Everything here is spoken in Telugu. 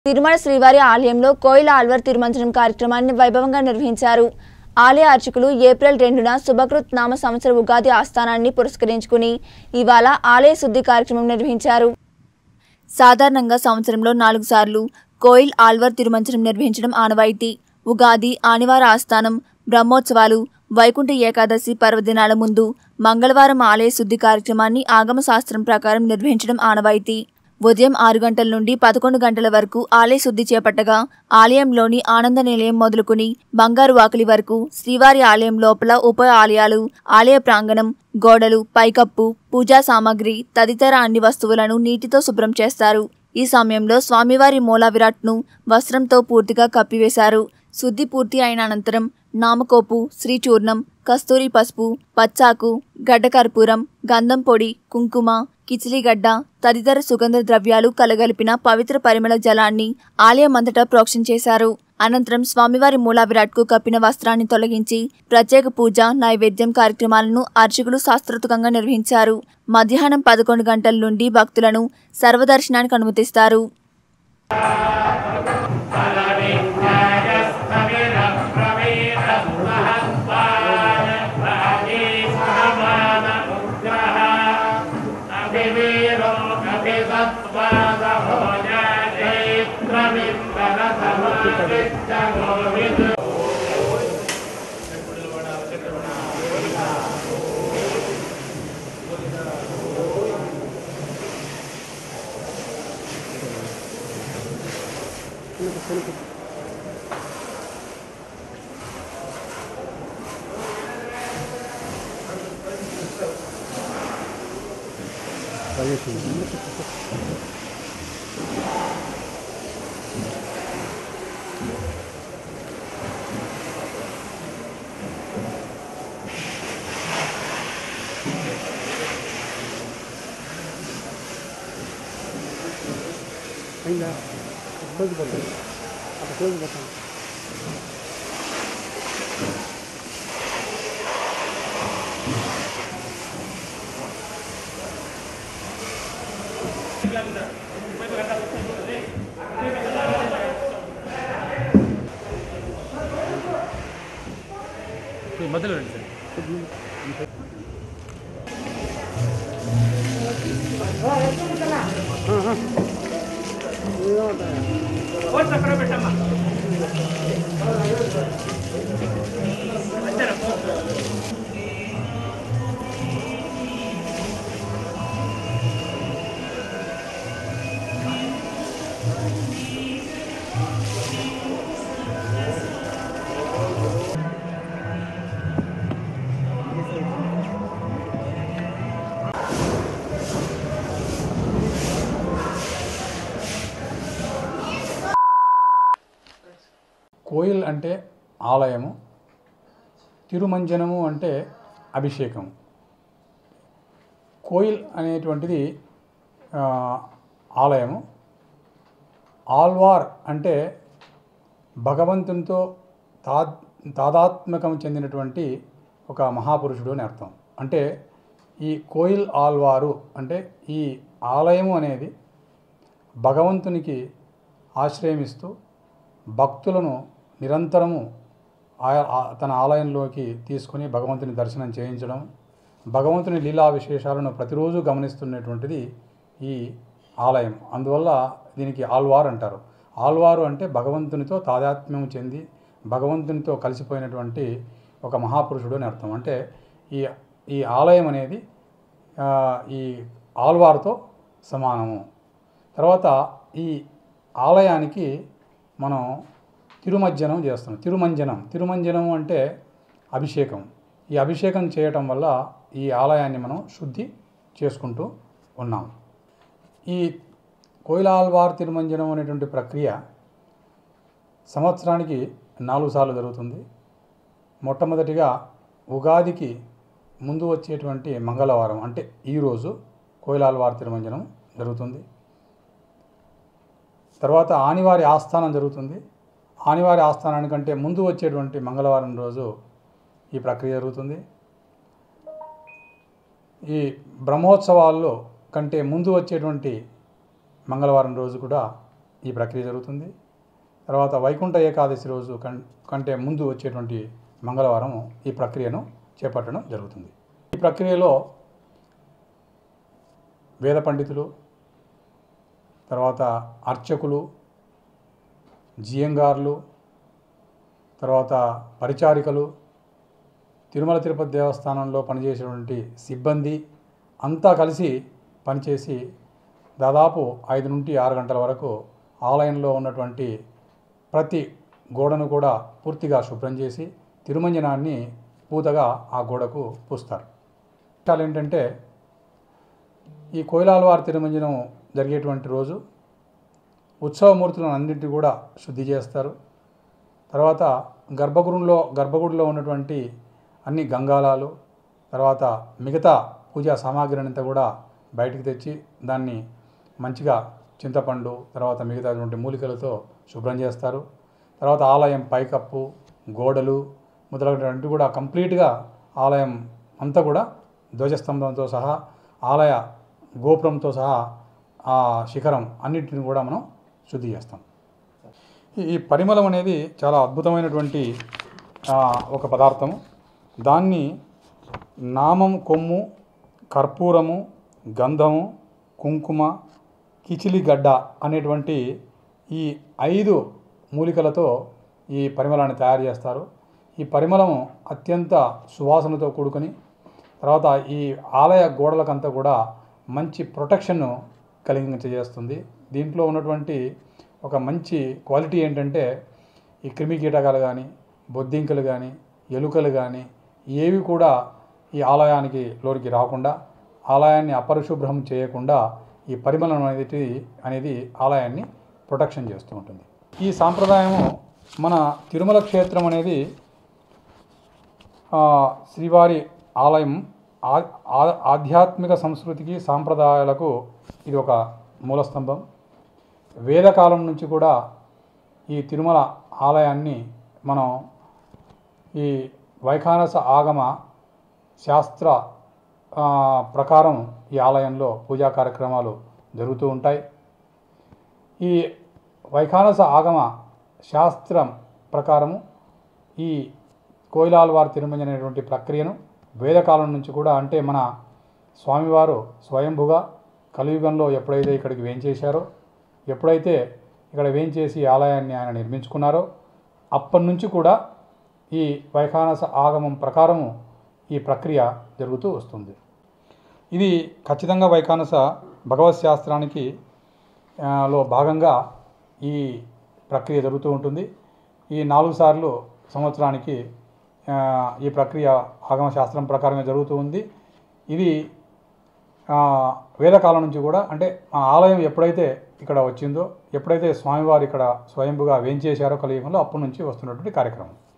తిరుమల శ్రీవారి ఆలయంలో కోయిల ఆల్వర్ తిరుమంజనం కార్యక్రమాన్ని వైభవంగా నిర్వహించారు ఆలయ అర్చకులు ఏప్రిల్ రెండున శుభకృత్ నామ సంవత్సర ఉగాది ఆస్థానాన్ని పురస్కరించుకుని ఇవాళ ఆలయ శుద్ధి కార్యక్రమం నిర్వహించారు సాధారణంగా సంవత్సరంలో నాలుగు సార్లు కోయిల్ ఆల్వర్ తిరుమంజనం నిర్వహించడం ఆనవాయితీ ఉగాది ఆనివార ఆస్థానం బ్రహ్మోత్సవాలు వైకుంఠ ఏకాదశి పర్వదినాల ముందు మంగళవారం ఆలయ శుద్ధి కార్యక్రమాన్ని ఆగమ శాస్త్రం ప్రకారం నిర్వహించడం ఆనవాయితీ ఉదయం ఆరు గంటల నుండి పదకొండు గంటల వరకు ఆలయ శుద్ధి చేపట్టగా ఆలయంలోని ఆనంద నిలయం మొదలుకుని బంగారు వాకిలి వరకు శ్రీవారి ఆలయం లోపల ఉప ఆలయాలు ఆలయ ప్రాంగణం గోడలు పైకప్పు పూజా సామాగ్రి తదితర అన్ని వస్తువులను నీటితో శుభ్రం చేస్తారు ఈ సమయంలో స్వామివారి మూల విరాట్ను వస్త్రంతో పూర్తిగా కప్పివేశారు శుద్ధి పూర్తి అయిన అనంతరం నామకోపు శ్రీచూర్ణం కస్తూరి పసుపు పచ్చాకు గడ్డకర్పూరం గంధం పొడి కుంకుమ కిచిలిగడ్డ తదితర సుగంధ ద్రవ్యాలు కలగలిపిన పవిత్ర పరిమళ జలాన్ని ఆలయమంతటా ప్రోక్షణ చేశారు అనంతరం స్వామివారి మూల విరాట్కు కప్పిన వస్త్రాన్ని తొలగించి ప్రత్యేక పూజ నైవేద్యం కార్యక్రమాలను అర్చకులు శాస్త్రోక్తంగా నిర్వహించారు మధ్యాహ్నం పదకొండు గంటల నుండి భక్తులను సర్వదర్శనానికి అనుమతిస్తారు అయిందా క్లోజ్ బటన్ అక్కడ క్లోజ్ బటన్ మధ్యలో రండి సార్ కోయిల్ అంటే ఆలయము తిరుమంజనము అంటే అభిషేకం కోయిల్ అనేటువంటిది ఆ, ఆలయము ఆల్వార్ అంటే భగవంతునితో తా తాదాత్మకం చెందినటువంటి ఒక మహాపురుషుడు అని అర్థం అంటే ఈ కోయిల్ ఆల్వారు అంటే ఈ ఆలయము అనేది భగవంతునికి ఆశ్రయమిస్తూ భక్తులను నిరంతరము ఆయా ఆ- తన ఆలయంలోకి తీసుకుని భగవంతుని దర్శనం చేయించడం భగవంతుని లీలా విశేషాలను ప్రతిరోజు గమనిస్తున్నటువంటిది ఈ ఆలయం అందువల్ల దీనికి ఆల్వార్ అంటారు ఆల్వారు అంటే భగవంతునితో తాదాత్మ్యం చెంది భగవంతునితో కలిసిపోయినటువంటి ఒక మహాపురుషుడు అని అర్థం అంటే ఈ ఈ ఆలయం అనేది ఆ, ఈ ఆల్వార్తో సమానము తర్వాత ఈ ఆలయానికి మనం తిరుమజ్జనం చేస్తున్నాం తిరుమంజనం తిరుమంజనం అంటే అభిషేకం ఈ అభిషేకం చేయటం వల్ల ఈ ఆలయాన్ని మనం శుద్ధి చేసుకుంటూ ఉన్నాం ఈ కోయిలాల్వార్ తిరుమంజనం అనేటువంటి ప్రక్రియ సంవత్సరానికి నాలుగు సార్లు జరుగుతుంది మొట్టమొదటిగా ఉగాదికి ముందు వచ్చేటువంటి మంగళవారం అంటే ఈరోజు కోయిలాల్వార్ తిరుమంజనం జరుగుతుంది తర్వాత ఆనివారి ఆస్థానం జరుగుతుంది ఆనివారి ఆస్థానానికంటే ముందు వచ్చేటువంటి మంగళవారం రోజు ఈ ప్రక్రియ జరుగుతుంది ఈ బ్రహ్మోత్సవాల్లో కంటే ముందు వచ్చేటువంటి మంగళవారం రోజు కూడా ఈ ప్రక్రియ జరుగుతుంది తర్వాత వైకుంఠ ఏకాదశి రోజు కం కంటే ముందు వచ్చేటువంటి మంగళవారం ఈ ప్రక్రియను చేపట్టడం జరుగుతుంది ఈ ప్రక్రియలో వేద పండితులు తర్వాత అర్చకులు జియంగార్లు తర్వాత పరిచారికలు తిరుమల తిరుపతి దేవస్థానంలో పనిచేసేటువంటి సిబ్బంది అంతా కలిసి పనిచేసి దాదాపు ఐదు నుండి ఆరు గంటల వరకు ఆలయంలో ఉన్నటువంటి ప్రతి గోడను కూడా పూర్తిగా శుభ్రం చేసి తిరుమంజనాన్ని పూతగా ఆ గోడకు పూస్తారు విషయాలు ఏంటంటే ఈ కోయిలాలవారి తిరుమంజనం జరిగేటువంటి రోజు ఉత్సవమూర్తులను అన్నింటినీ కూడా శుద్ధి చేస్తారు తర్వాత గర్భగుడిలో గర్భగుడిలో ఉన్నటువంటి అన్ని గంగాలాలు తర్వాత మిగతా పూజా సామాగ్రిని అంతా కూడా బయటికి తెచ్చి దాన్ని మంచిగా చింతపండు తర్వాత మిగతాటువంటి మూలికలతో శుభ్రం చేస్తారు తర్వాత ఆలయం పైకప్పు గోడలు మొదలైనటువంటి కూడా కంప్లీట్గా ఆలయం అంతా కూడా ధ్వజస్తంభంతో సహా ఆలయ గోపురంతో సహా ఆ శిఖరం అన్నిటిని కూడా మనం శుద్ధి చేస్తాం ఈ- ఈ పరిమళం అనేది చాలా అద్భుతమైనటువంటి ఆ, ఒక పదార్థము దాన్ని నామం కొమ్ము కర్పూరము గంధము కుంకుమ కిచిలిగడ్డ అనేటువంటి ఈ ఐదు మూలికలతో ఈ పరిమళాన్ని తయారు చేస్తారు ఈ పరిమళం అత్యంత సువాసనతో కూడుకొని తర్వాత ఈ ఆలయ గోడలకంతా కూడా మంచి ప్రొటెక్షన్ కలిగించేస్తుంది దీంట్లో ఉన్నటువంటి ఒక మంచి క్వాలిటీ ఏంటంటే ఈ క్రిమి కీటకాలు కానీ బొద్దింకలు కానీ ఎలుకలు కానీ ఏవి కూడా ఈ ఆలయానికి లోనికి రాకుండా ఆలయాన్ని అపరిశుభ్రం చేయకుండా ఈ పరిమళం అనేది అనేది ఆలయాన్ని ప్రొటెక్షన్ చేస్తూ ఉంటుంది ఈ సాంప్రదాయము మన తిరుమల క్షేత్రం అనేది ఆ, శ్రీవారి ఆలయం ఆ- ఆ- ఆధ్యాత్మిక సంస్కృతికి సాంప్రదాయాలకు ఇది ఒక మూలస్తంభం వేదకాలం నుంచి కూడా ఈ తిరుమల ఆలయాన్ని మనం ఈ వైఖానస ఆగమ శాస్త్ర ఆ, ప్రకారం ఈ ఆలయంలో పూజా కార్యక్రమాలు జరుగుతూ ఉంటాయి ఈ వైఖానస ఆగమ శాస్త్రం ప్రకారము ఈ కోయిలాల్వార్ తిరుమంజన అనేటువంటి ప్రక్రియను వేదకాలం నుంచి కూడా అంటే మన స్వామివారు స్వయంభుగా కలియుగంలో ఎప్పుడైతే ఇక్కడికి వేంచేశారో ఎప్పుడైతే ఇక్కడ వేంచేసి ఈ ఆలయాన్ని ఆయన నిర్మించుకున్నారో అప్పటి నుంచి కూడా ఈ వైఖానస ఆగమం ప్రకారము ఈ ప్రక్రియ జరుగుతూ వస్తుంది ఇది ఖచ్చితంగా వైఖానస భగవత్ శాస్త్రానికి ఆ, లో భాగంగా ఈ ప్రక్రియ జరుగుతూ ఉంటుంది ఈ నాలుగు సార్లు సంవత్సరానికి ఆ, ఈ ప్రక్రియ ఆగమ శాస్త్రం ప్రకారమే జరుగుతూ ఉంది ఇది ఆ, వేదకాలం నుంచి కూడా అంటే ఆ ఆలయం ఎప్పుడైతే ఇక్కడ వచ్చిందో ఎప్పుడైతే స్వామివారు ఇక్కడ స్వయంభుగా వేంచేశారో కలియుగంలో అప్పటి నుంచి వస్తున్నటువంటి కార్యక్రమం